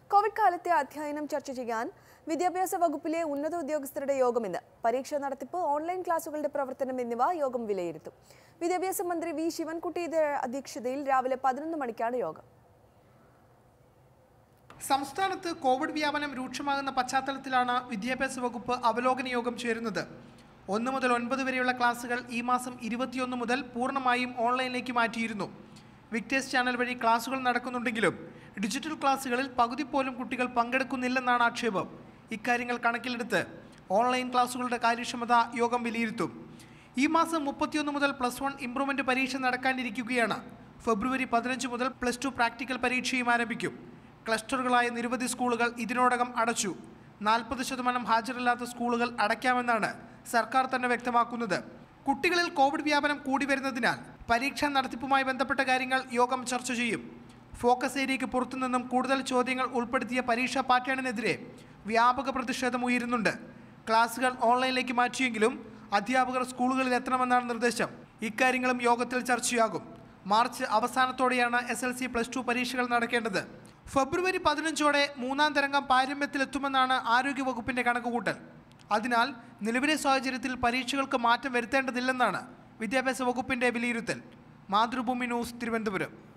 Covid കാലത്തെ അധ്യയനം ചർച്ച ചെയ്യാൻ വിദ്യാഭ്യാസ വകുപ്പിലെ ഉന്നത ഉദ്യോഗസ്ഥരുടെ യോഗം ഇന്ന് പരീക്ഷാ നടത്തിപ്പ് ഓൺലൈൻ ക്ലാസുകളുടെ പ്രവർത്തനം എന്നിവ യോഗം വിലയിരുത്തും വിദ്യാഭ്യാസ മന്ത്രി വി ശിവൻകുട്ടിയുടെ അധ്യക്ഷതയിൽ രാവിലെ പതിനൊന്ന് മണിക്കാണ് യോഗം സംസ്ഥാനത്ത് കോവിഡ് വ്യാപനം രൂക്ഷമാകുന്ന പശ്ചാത്തലത്തിലാണ് വിദ്യാഭ്യാസ വകുപ്പ് അവലോകന യോഗം ചേരുന്നത് ഒന്ന് മുതൽ ഒൻപത് വരെയുള്ള ക്ലാസുകൾ ഈ മാസം ഇരുപത്തിയൊന്ന് മുതൽ പൂർണ്ണമായും ഓൺലൈനിലേക്ക് മാറ്റിയിരുന്നു വിക്ടേഴ്സ് ചാനൽ വഴി ക്ലാസുകൾ നടക്കുന്നുണ്ടെങ്കിലും ഡിജിറ്റൽ ക്ലാസുകളിൽ പകുതി പോലും കുട്ടികൾ പങ്കെടുക്കുന്നില്ലെന്നാണ് ആക്ഷേപം ഇക്കാര്യങ്ങൾ കണക്കിലെടുത്ത് ഓൺലൈൻ ക്ലാസുകളുടെ കാര്യക്ഷമത യോഗം വിലയിരുത്തും ഈ മാസം മുപ്പത്തിയൊന്ന് മുതൽ പ്ലസ് വൺ ഇംപ്രൂവ്മെന്റ് പരീക്ഷ നടക്കാനിരിക്കുകയാണ് ഫെബ്രുവരി പതിനഞ്ച് മുതൽ പ്ലസ് ടു പ്രാക്ടിക്കൽ പരീക്ഷയും ആരംഭിക്കും ക്ലസ്റ്ററുകളായ നിരവധി സ്കൂളുകൾ ഇതിനോടകം അടച്ചു നാൽപ്പത് ശതമാനം ഹാജരില്ലാത്ത സ്കൂളുകൾ അടയ്ക്കാമെന്നാണ് സർക്കാർ തന്നെ വ്യക്തമാക്കുന്നത് കുട്ടികളിൽ കോവിഡ് വ്യാപനം കൂടി വരുന്നതിനാൽ പരീക്ഷാ നടത്തിപ്പുമായി ബന്ധപ്പെട്ട കാര്യങ്ങൾ യോഗം ചർച്ച ചെയ്യും ഫോക്കസ് ഏരിയയ്ക്ക് പുറത്തുനിന്നും കൂടുതൽ ചോദ്യങ്ങൾ ഉൾപ്പെടുത്തിയ പരീക്ഷാ പാറ്റേണിനെതിരെ വ്യാപക പ്രതിഷേധം ഉയരുന്നുണ്ട് ക്ലാസുകൾ ഓൺലൈനിലേക്ക് മാറ്റിയെങ്കിലും അധ്യാപകർ സ്കൂളുകളിൽ എത്തണമെന്നാണ് നിർദ്ദേശം ഇക്കാര്യങ്ങളും യോഗത്തിൽ ചർച്ചയാകും മാർച്ച് അവസാനത്തോടെയാണ് S L C plus two പരീക്ഷകൾ നടക്കേണ്ടത് ഫെബ്രുവരി പതിനഞ്ചോടെ മൂന്നാം തരംഗം പാരമ്യത്തിലെത്തുമെന്നാണ് ആരോഗ്യവകുപ്പിന്റെ കണക്കുകൂട്ടൽ അതിനാൽ നിലവിലെ സാഹചര്യത്തിൽ പരീക്ഷകൾക്ക് മാറ്റം വരുത്തേണ്ടതില്ലെന്നാണ് വിദ്യാഭ്യാസ വകുപ്പിന്റെ വിലയിരുത്തൽ മാതൃഭൂമി ന്യൂസ് തിരുവനന്തപുരം